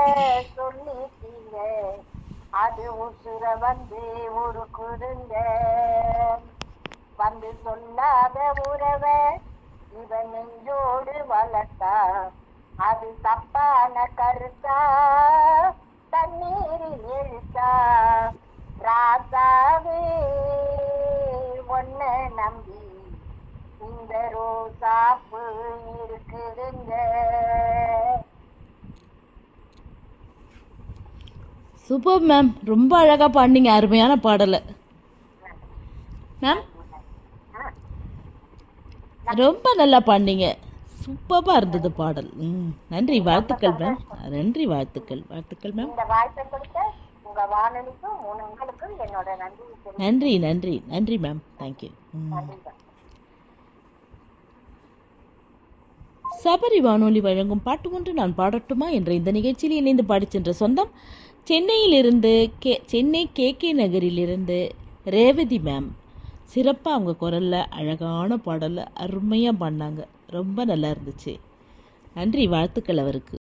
சொல்லிட்டீங்க அது உசுர வந்து உருக்குதுங்க வந்து சொல்லாத உறவை இவன் நெஞ்சோடு வளர்த்தா அது தப்பான கருத்தா தண்ணீரில் எழுத்தா ராசாவே ஒன்ன நம்பி இந்த ரோசாப்பு இருக்குதுங்க சூப்பர் மேம் ரொம்ப அழகாக பாடினீங்க அருமையான பாடலை மேம் ரொம்ப நல்லா பாடினீங்க சூப்பராக இருந்தது பாடல் ம் நன்றி வாழ்த்துக்கள் மேம் நன்றி வாழ்த்துக்கள் வாழ்த்துக்கள் மேம் இந்த வாய்ப்பை கொடுத்த உங்க வானொலிக்கும் உங்களுக்கும் என்னோட நன்றி தெரிவித்துக் நன்றி நன்றி நன்றறி மேம் தேங்க்யூ ம் கொள்கிறேன். சபரி வானொலி வழங்கும் பாட்டு ஒன்று நான் பாடட்டுமா என்ற இந்த நிகழ்ச்சியில் இணைந்து பாடிச் சென்ற சொந்தம் சென்னையிலிருந்து கே சென்னை கே கே நகரிலிருந்து ரேவதி மேம் சிறப்பாக அவங்க குரலில் அழகான பாடலை அருமையாக பாடினாங்க ரொம்ப நல்லா இருந்துச்சு நன்றி வாழ்த்துக்கள் அவருக்கு